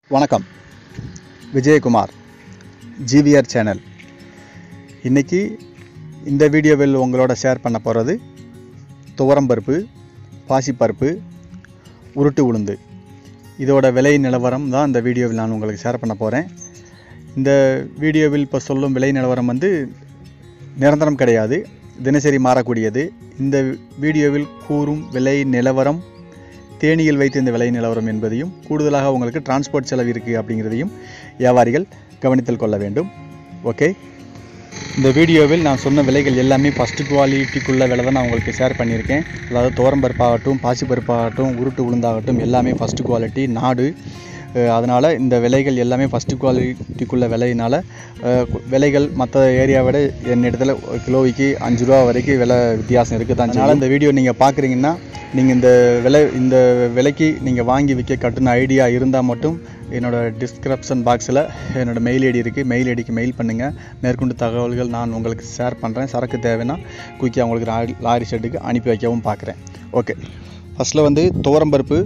வணக்கம் Vijayakumar GVR channel இன்றைக்கி இந்த வீடியோவில் உங்களோட ஷேர் பண்ண போகிறது துவரம்பருப்பு பாசிப்பருப்பு உருட்டு உளுந்து இதோட விலை நிலவரம் தான் இந்த வீடியோவில் நான் உங்களுக்கு ஷேர் பண்ண போகிறேன் இந்த வீடியோவில் இப்போ சொல்லும் விலை நிலவரம் வந்து நிரந்தரம் கிடையாது தினசரி மாறக்கூடியது இந்த வீடியோவில் கூறும் விலை நிலவரம் தேனியில் வைத்து இந்த விலை நிலவரம் என்பதையும் கூடுதலாக உங்களுக்கு டிரான்ஸ்போர்ட் செலவு இருக்குது அப்படிங்கிறதையும் வியாபாரிகள் கவனித்தில் கொள்ள வேண்டும் ஓகே இந்த வீடியோவில் நான் சொன்ன விலைகள் எல்லாமே ஃபஸ்ட்டு குவாலிட்டிக்குள்ள விலை தான் நான் உங்களுக்கு ஷேர் பண்ணியிருக்கேன் அதாவது துவரம்பருப்பாகட்டும் பாசிப்பருப்பாகட்டும் உருட்டு உளுந்தாகட்டும் எல்லாமே ஃபஸ்ட்டு குவாலிட்டி நாடு அதனால் இந்த விலைகள் எல்லாமே ஃபஸ்ட்டு குவாலிட்டிக்குள்ள விலையினால் அஹ், கு- விலைகள் மற்ற ஏரியாவை விட என்னிடத்துல ஒரு கிலோவுக்கு அஞ்சு ரூபா வரைக்கும் விலை வித்தியாசம் இருக்குது தான் அதனால் இந்த வீடியோ நீங்கள் பார்க்குறீங்கன்னா நீங்கள் இந்த விலை இந்த விலைக்கு நீங்கள் வாங்கி விற்க கட்டுன ஐடியா இருந்தால் மட்டும் என்னோடய டிஸ்கிரிப்ஷன் பாக்ஸில் என்னோடய மெயில் ஐடி இருக்குது மெயில் ஐடிக்கு மெயில் பண்ணுங்கள் மேற்கொண்டு தகவல்கள் நான் உங்களுக்கு ஷேர் பண்ணுறேன் சரக்கு தேவைன்னா குயிக்காக உங்களுக்கு லா- லாரி ஷெட்டுக்கு அனுப்பி வைக்கவும் பார்க்குறேன் ஓகே ஃபஸ்ட்டில் வந்து துவரம்பருப்பு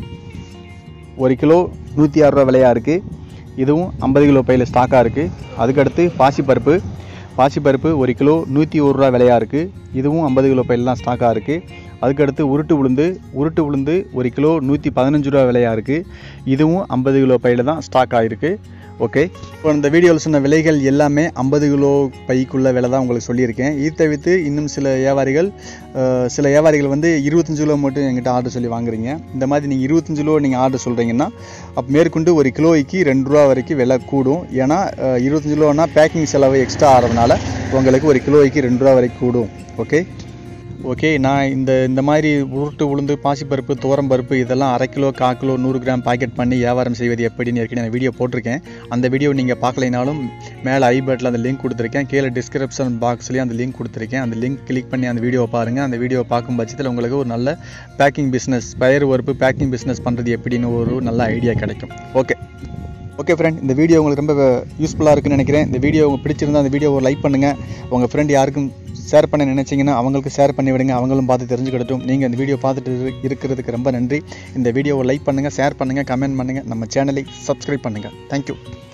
ஒரு கிலோ நூற்றி ஆறு ரூபா விலையாக இருக்குது இதுவும் ஐம்பது கிலோ பையில் ஸ்டாக்காக இருக்குது அதுக்கடுத்து பாசிப்பருப்பு பாசிப்பருப்பு ஒரு கிலோ நூற்றி ஒரு ரூபா விலையாக இருக்குது இதுவும் ஐம்பது கிலோ பையில் தான் ஸ்டாக்காக இருக்குது அதுக்கடுத்து உருட்டு உளுந்து உருட்டு உளுந்து ஒரு கிலோ நூற்றி பதினஞ்சு ரூபா விலையாக இருக்குது இதுவும் ஐம்பது கிலோ பையில் தான் ஸ்டாக் ஆகிருக்கு ஓகே இப்போ இந்த வீடியோவில் சொன்ன விலைகள் எல்லாமே ஐம்பது கிலோ பைக்குள்ள விலை தான் உங்களுக்கு சொல்லியிருக்கேன் இது தவிர்த்து இன்னும் சில வியாபாரிகள் அஹ், சில வியாபாரிகள் வந்து இருபத்தஞ்சு கிலோ மட்டும் எங்கிட்ட ஆர்டர் சொல்லி வாங்குறீங்க இந்த மாதிரி நீங்கள் இருபத்தஞ்சு கிலோ நீங்கள் ஆர்டர் சொல்கிறீங்கன்னா அப்போ மேற்கொண்டு ஒரு கிலோய்க்கு ரெண்டு ரூபா வரைக்கும் விலை கூடும் ஏன்னா அஹ், இருபத்தஞ்சு கிலோனா பேக்கிங் செலவு எக்ஸ்ட்ரா ஆகிறதுனால உங்களுக்கு ஒரு கிலோய்க்கு ரெண்டு ரூபா வரைக்கும் கூடும் ஓகே ஓகே நான் இந்த இந்த மாதிரி உருட்டு உளுந்து பாசிப்பருப்பு துவரம்பருப்பு இதெல்லாம் அரை கிலோ கால் கிலோ நூறு கிராம் பாக்கெட் பண்ணி வியாபாரம் செய்வது எப்படின்னு ஏற்கனவே நான் வீடியோ போட்டிருக்கேன் அந்த வீடியோ நீங்கள் பார்க்கலைனாலும் மேலே ஐபேட்டில் அந்த லிங்க் கொடுத்துருக்கேன் கீழே டிஸ்கிரிப்ஷன் பாக்ஸ்லேயும் அந்த லிங்க் கொடுத்துருக்கேன் அந்த லிங்க் கிளிக் பண்ணி அந்த வீடியோ பாருங்கள் அந்த வீடியோ பார்க்கும் பட்சத்தில் உங்களுக்கு ஒரு நல்ல பேக்கிங் பிஸ்னஸ் பயிர் பருப்பு பேக்கிங் பிஸ்னஸ் பண்ணுறது எப்படின்னு ஒரு நல்ல ஐடியா கிடைக்கும் ஓகே ஓகே ஃப்ரெண்ட் இந்த வீடியோ உங்களுக்கு ரொம்ப யூஸ்ஃபுல்லாக இருக்குன்னு நினைக்கிறேன் இந்த வீடியோ உங்களுக்கு பிடிச்சிருந்தா அந்த வீடியோவை லைக் பண்ணுங்கள் உங்கள் ஃப்ரெண்ட் யாருக்கும் ஷேர் பண்ண நினைச்சீங்கன்னா அவங்களுக்கு ஷேர் பண்ணி விடுங்க அவங்களும் பார்த்து தெரிஞ்சுக்கிடட்டும் நீங்கள் இந்த வீடியோ பார்த்துட்டு இரு- இருக்கிறதுக்கு ரொம்ப நன்றி இந்த வீடியோவை லைக் பண்ணுங்கள் ஷேர் பண்ணுங்கள் கமெண்ட் பண்ணுங்கள் நம்ம சேனலை சப்ஸ்கிரைப் பண்ணுங்கள் தேங்க்யூ